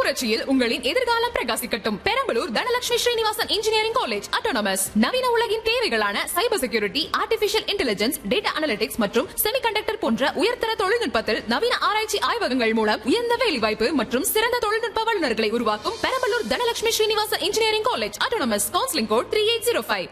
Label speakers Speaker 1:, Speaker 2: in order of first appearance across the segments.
Speaker 1: புரட்சியில் உங்களின் எதிர்காலம் பிரகாசிக்கட்டும் Perambalur Dhanalakshmi Srinivasan engineering college autonomous நவீன உலகின் தேவைகளான cyber security artificial intelligence data analytics மற்றும் செமிகண்டக்டர் போன்ற உயர்தர தொழில்நுட்பத்தில் நவீன ஆராய்ச்சி ஆய்வகங்கள் மூலம் உயர்ந்த வேலைவாய்ப்பு மற்றும் சிறந்த தொழில்நுட்ப வல்லுநர்களை உருவாக்கும் Perambalur Dhanalakshmi Srinivasan engineering college autonomous counselling code three eight zero five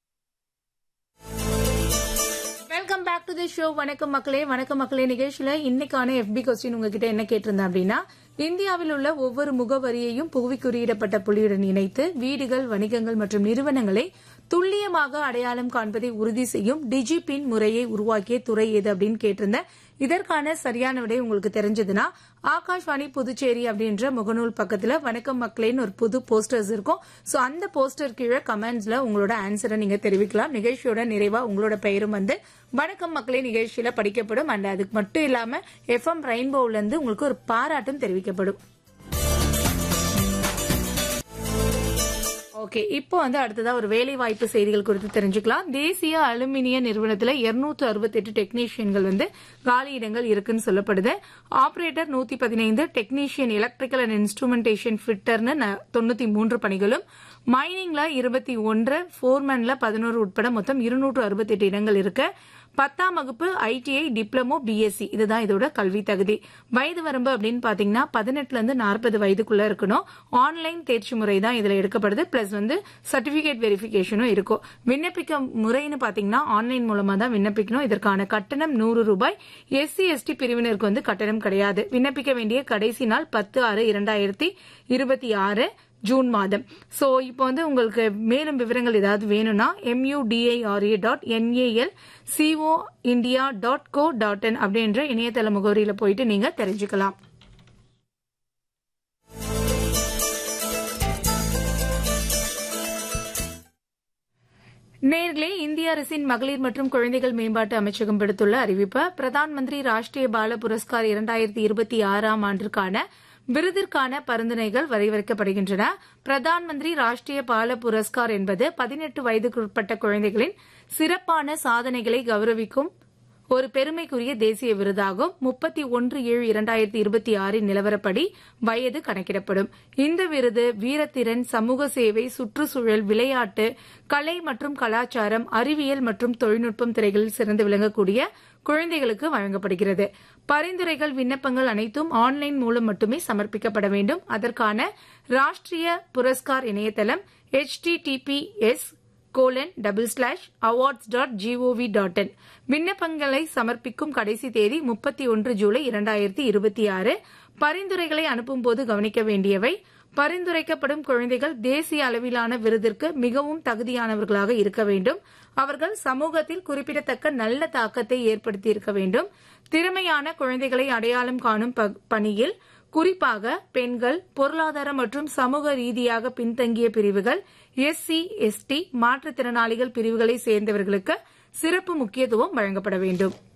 Speaker 2: welcome back to the show வணக்கம் மக்களே வணக்கம் மக்களே நிகழ்ச்சியில இன்னைக்கான FB கொஸ்டின் உங்ககிட்ட என்ன கேட்டிருந்தேன் அப்படின்னா இந்தியாவில் உள்ள ஒவ்வொரு முகவரியையும் புவி குறியிடப்பட்ட புள்ளியுடன் இணைத்து வீடுகள் வணிகங்கள் மற்றும் நிறுவனங்களை துல்லியமாக அடையாளம் காண்பதை உறுதி செய்யும் டிஜிபின் முறையை உருவாக்கிய துறை எது அப்படின்னு கேட்டிருந்தேன் இதற்கான சரியான விடை உங்களுக்கு தெரிஞ்சதுன்னா ஆகாஷ்வாணி புதுச்சேரி அப்படின்ற முகநூல் பக்கத்துல வணக்கம் மக்களேன்னு ஒரு புது போஸ்டர்ஸ் இருக்கும் சோ அந்த போஸ்டர் கீழே கமெண்ட்ஸ்ல உங்களோட ஆன்சரை நீங்க தெரிவிக்கலாம் நிகழ்ச்சியோட நிறைவா உங்களோட பெயரும் வந்து வணக்கம் மக்களே நிகழ்ச்சியில படிக்கப்படும் அண்ட் அதுக்கு மட்டும் இல்லாம எஃப்எம் ரெயின்போல இருந்து உங்களுக்கு ஒரு பாராட்டும் தெரிவிக்கப்படும் ஓகே இப்போ வந்து அடுத்ததா ஒரு வேலை வாய்ப்பு செய்திகள் குறித்து தெரிஞ்சுக்கலாம் தேசிய அலுமினிய நிறுவனத்துல 268 அறுபத்தெட்டு டெக்னீஷியன்கள் வந்து காலி இடங்கள் இருக்குன்னு சொல்லப்படுது ஆபரேட்டர் நூத்தி பதினைந்து டெக்னீஷியன் எலக்ட்ரிக்கல் அண்ட் இன்ஸ்ட்ருமெண்டேஷன் ஃபிட்டர்னு தொண்ணூத்தி மூன்று பணிகளும் மைனிங்ல இருபத்தி ஒன்று ஃபோர்மேன்ல பதினோரு உட்பட மொத்தம் இருநூற்று அறுபத்தெட்டு இடங்கள் இருக்கு பத்தாம் வகுப்பு ஐடிஐ டிப்ளமோ பிஎஸ்சி இதுதான் இதோட கல்வி தகுதி வயது வரம்பு அப்படின்னு பாத்தீங்கன்னா பதினெட்டுல இருந்து நாற்பது வயதுக்குள்ள இருக்கணும் ஆன்லைன் தேர்ச்சி முறை தான் இதுல எடுக்கப்படுது பிளஸ் வந்து சர்டிபிகேட் வெரிஃபிகேஷனும் இருக்கும் விண்ணப்பிக்க முறைன்னு பாத்தீங்கன்னா ஆன்லைன் மூலமா தான் விண்ணப்பிக்கணும் இதற்கான கட்டணம் நூறு ரூபாய் எஸ்சி எஸ்டி பிரிவினருக்கு வந்து கட்டணம் கிடையாது விண்ணப்பிக்க வேண்டிய கடைசி நாள் பத்து ஆறு இரண்டாயிரத்தி இருபத்தி ஆறு ஜூன் மாதம் சோ இப்போ வந்து உங்களுக்கு மேலும் விவரங்கள் ஏதாவது வேணும்னா MUTIRA dot NAL CO India dot co dot in அப்படின்ற இணையதள முகவரியில போயிட்டு நீங்க தெரிஞ்சுக்கலாம் நேர்களே இந்திய அரசின் மகளிர் மற்றும் குழந்தைகள் மேம்பாட்டு அமைச்சகம் விடுத்துள்ள அறிவிப்பு பிரதான் மந்திரி ராஷ்டிரிய பால புரஸ்கார் இரண்டாயிரத்தி இருபத்தி ஆறாம் ஆண்டிற்கான விருதிற்கான பரிந்துரைகள் வரையறுக்கப்படுகின்றன பிரதான் மந்திரி ராஷ்டிரிய பால புரஸ்கார் என்பது பதினெட்டு வயதுக்குட்பட்ட குழந்தைகளின் சிறப்பான சாதனைகளை கௌரவிக்கும் ஒரு பெருமைக்குரிய தேசிய விருதாகும் முப்பத்தி ஒன்று ஏழு இரண்டாயிரத்தி இருபத்தி ஆறின் நிலவரப்படி வயது கணக்கிடப்படும் இந்த விருது வீரத்திறன் சமூக சேவை சுற்றுச்சூழல் விளையாட்டு கலை மற்றும் கலாச்சாரம் அறிவியல் மற்றும் தொழில்நுட்பம் துறைகளில் சிறந்து விளங்கக்கூடிய குழந்தைகளுக்கு வழங்கப்படுகிறது பரிந்துரைகள் விண்ணப்பங்கள் அனைத்தும் ஆன்லைன் மூலம் மட்டுமே சமர்ப்பிக்கப்பட வேண்டும் அதற்கான ராஷ்டிரிய புரஸ்கார் இணையதளம் H colon double slash awards dot GOV dot in விண்ணப்பங்களை சமர்ப்பிக்கும் கடைசி தேதி முப்பத்தி ஒன்று ஜூலை இரண்டாயிரத்தி இருபத்தி ஆறு பரிந்துரைகளை அனுப்பும்போது கவனிக்க வேண்டியவை பரிந்துரைக்கப்படும் குழந்தைகள் தேசிய அளவிலான விருதிற்கு மிகவும் தகுதியானவர்களாக இருக்க வேண்டும் அவர்கள் சமூகத்தில் குறிப்பிடத்தக்க நல்ல தாக்கத்தை ஏற்படுத்தியிருக்க வேண்டும் திறமையான குழந்தைகளை அடையாளம் காணும் பணியில் குறிப்பாக பெண்கள் பொருளாதார மற்றும் சமூக ரீதியாக பின்தங்கிய பிரிவுகள் எஸ்சி எஸ்டி மாற்றுத்திறனாளிகள் பிரிவுகளை சேர்ந்தவர்களுக்கு சிறப்பு முக்கியத்துவம் வழங்கப்பட வேண்டும்